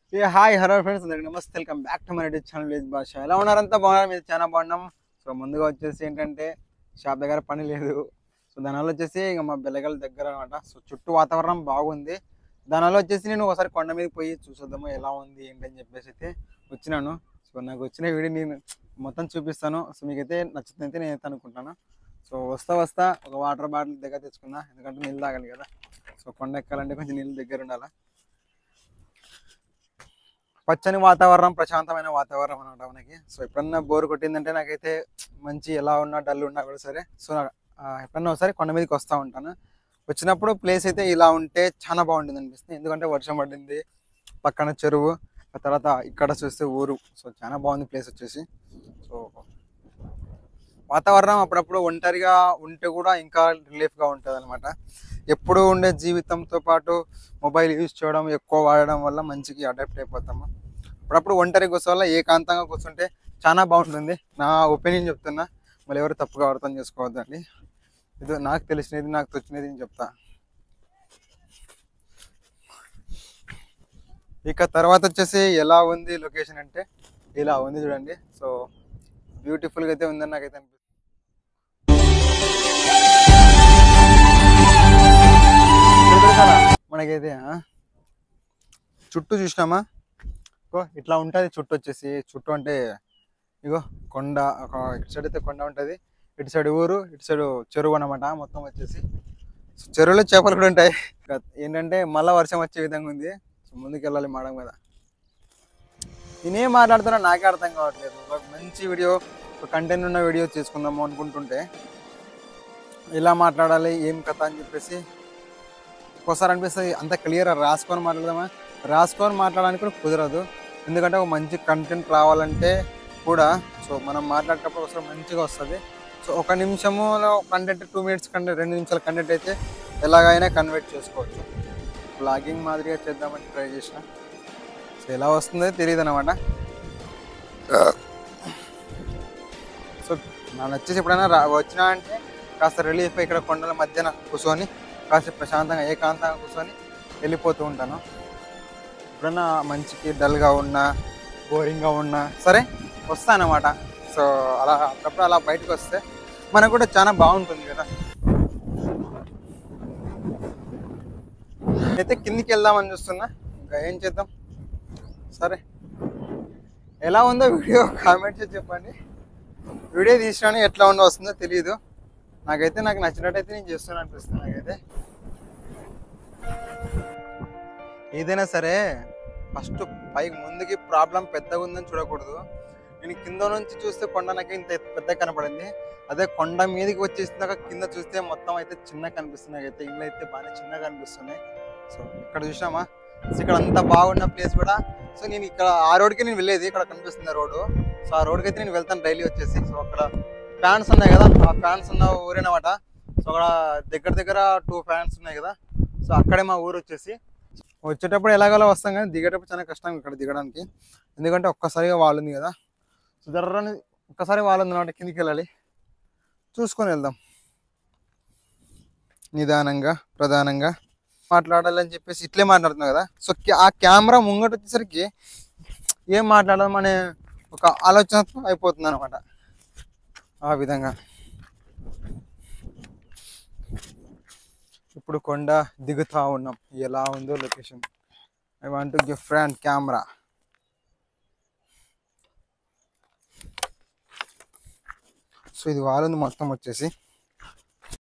ఏ hi hello friends అందరికి నమస్తే welcome back to my YouTube channel village భాష ఎలా ఉన్నారంతా బాగున్నారు మీరు చాలా బాగున్నాం సో ముందుగా వచ్చేసి ఏంటంటే షాప్ దగ్గర పని లేదు సో దానివల్ల వచ్చేసి ఇంకా మా బెల్లగల దగ్గర అనమాట సో చుట్టూ వాతావరణం బాగుంది దానివల్ల వచ్చేసి నేను ఒకసారి కొండ మీద పోయి చూసేద్దాము ఎలా ఉంది ఏంటని చెప్పేసి అయితే వచ్చినాను సో నాకు వచ్చిన వీడియో నేను మొత్తం చూపిస్తాను సో మీకైతే నచ్చుతుందైతే నేను అయితే అనుకుంటాను సో వస్తా వస్తా ఒక వాటర్ బాటిల్ దగ్గర తెచ్చుకున్నా ఎందుకంటే నీళ్ళు తాగాలి కదా సో కొండ ఎక్కాలంటే కొంచెం నీళ్ళు దగ్గర ఉండాలా పచ్చని వాతావరణం ప్రశాంతమైన వాతావరణం అనమాట మనకి సో ఎప్పుడన్నా బోర్ కొట్టిందంటే నాకైతే మంచి ఎలా ఉన్నా డల్ ఉన్నా కూడా సరే సో నా- ఆ, ఎప్పుడన్నా ఒకసారి కొండ మీదకి వస్తూ ఉంటాను వచ్చినప్పుడు ప్లేస్ అయితే ఇలా ఉంటే చాలా బాగుంటుంది అనిపిస్తుంది ఎందుకంటే వర్షం పడింది పక్కన చెరువు ఆ తర్వాత ఇక్కడ చూస్తే ఊరు సో చాలా బాగుంది ప్లేస్ వచ్చేసి సో వాతావరణం అప్పుడప్పుడు ఒంటరిగా ఉంటే కూడా ఇంకా రిలీఫ్గా ఉంటుంది అనమాట ఎప్పుడు ఉండే జీవితంతో పాటు మొబైల్ యూజ్ చేయడం ఎక్కువ వాడడం వల్ల మంచికి అడాప్ట్ అయిపోతాము అప్పుడప్పుడు ఒంటరి కూర్చోవాల ఏకాంతంగా కూర్చుంటే చాలా బాగుంటుంది నా ఒపీనియన్ చెప్తున్నా మళ్ళీ ఎవరు తప్పుగా అర్థం చేసుకోవద్దండి ఇది నాకు తెలిసినది నాకు తోచినది నేను చెప్తా ఇక తర్వాత వచ్చేసి ఎలా ఉంది లొకేషన్ అంటే ఇలా ఉంది చూడండి సో బ్యూటిఫుల్గా అయితే ఉందని నాకైతే అనిపిస్తుంది చూపెడతారా? మనకైతే ఆ? చుట్టూ చూసినామా ఇగో ఇట్లా ఉంటుంది చుట్టూ వచ్చేసి చుట్టూ అంటే ఇగో కొండ ఒక ఇటు సైడ్ అయితే కొండ ఉంటుంది ఇటు సైడ్ ఊరు ఇటు సైడ్ చెరువు అనమాట మొత్తం వచ్చేసి సో చెరువులో చేపలు కూడా ఉంటాయి ఇక ఏంటంటే మళ్ళా వర్షం వచ్చే విధంగా ఉంది సో ముందుకు వెళ్ళాలి మేడం మీద నేనేం మాట్లాడుతున్నా నాకే అర్థం కావట్లేదు ఒక మంచి వీడియో ఒక కంటెంట్ ఉన్న వీడియో చేసుకుందాము అనుకుంటుంటే ఎలా మాట్లాడాలి ఏం కథ అని చెప్పేసి ఒక్కోసారి అనిపిస్తుంది అంత క్లియర్ రాసుకొని మాట్లాడదామా రాసుకొని మాట్లాడడానికి కూడా కుదరదు ఎందుకంటే ఒక మంచి కంటెంట్ రావాలంటే కూడా సో మనం మాట్లాడేటప్పుడు ఒకసారి మంచిగా వస్తుంది సో ఒక నిమిషంలో కంటెంట్ టూ మినిట్స్ కంటెంట్ రెండు నిమిషాల కంటెంట్ అయితే ఎలాగైనా కన్వర్ట్ చేసుకోవచ్చు బ్లాగింగ్ మాదిరిగా చేద్దామని ట్రై చేసిన సో ఎలా వస్తుందో తెలియదు అనమాట సో నాకు వచ్చేసి ఎప్పుడైనా రా వచ్చినా అంటే కాస్త రిలీఫ్ ఇక్కడ కొండల మధ్యన కూర్చొని కాస్త ప్రశాంతంగా ఏకాంతంగా కూర్చొని వెళ్ళిపోతూ ఉంటాను ఎప్పుడన్నా మంచికి డల్గా ఉన్నా బోరింగ్గా ఉన్నా సరే వస్తానమాట సో అలా అప్పుడప్పుడు అలా బయటకు వస్తే మనకు కూడా చాలా బాగుంటుంది కదా అయితే కిందికి వెళ్దామని చూస్తున్నా ఇంకా ఏం చేద్దాం సరే ఎలా ఉందో వీడియో కామెంట్ చేసి చెప్పండి వీడియో తీసినా ఎట్లా ఉందో వస్తుందో తెలియదు నాకైతే నాకు నచ్చినట్టయితే నేను చేస్తున్నాను అనిపిస్తుంది నాకైతే ఏదైనా సరే ఫస్ట్ పైకి ముందుకి ప్రాబ్లం పెద్దగా ఉందని చూడకూడదు నేను కింద నుంచి చూస్తే కొండ నాకు ఇంత పెద్ద కనపడింది అదే కొండ మీదకి వచ్చేసినాక కింద చూస్తే మొత్తం అయితే చిన్నగా కనిపిస్తుంది నాకైతే ఇల్లు అయితే బాగానే చిన్నగా కనిపిస్తున్నాయి సో ఇక్కడ చూసినామా సో ఇక్కడ అంత బాగున్న ప్లేస్ కూడా సో నేను ఇక్కడ ఆ రోడ్కి నేను వెళ్ళేది ఇక్కడ కనిపిస్తుంది రోడ్డు సో ఆ రోడ్కి అయితే నేను వెళ్తాను డైలీ వచ్చేసి సో అక్కడ ఫ్యాన్స్ ఉన్నాయి కదా ఆ ఫ్యాన్స్ ఉన్న ఊరేనమాట సో అక్కడ దగ్గర దగ్గర టూ ఫ్యాన్స్ ఉన్నాయి కదా సో అక్కడే మా ఊరు వచ్చేసి వచ్చేటప్పుడు ఎలాగోలా వస్తాం కానీ దిగేటప్పుడు చాలా కష్టం ఇక్కడ దిగడానికి ఎందుకంటే ఒక్కసారిగా వాలుంది కదా సో దర్రని ఒక్కసారి వాలుంది అనమాట కిందికి వెళ్ళాలి చూసుకొని వెళ్దాం నిదానంగా ప్రధానంగా మాట్లాడాలని చెప్పేసి ఇట్లే మాట్లాడుతున్నాం కదా సో కి- ఆ కెమెరా ముంగట వచ్చేసరికి ఏం మాట్లాడదాం అనే ఒక ఆలోచనతో అయిపోతుంది అనమాట ఆ విధంగా ఇప్పుడు కొండ దిగుతా ఉన్నాం ఎలా ఉందో location I want to give front camera so ఇది వాలుంది మొత్తం వచ్చేసి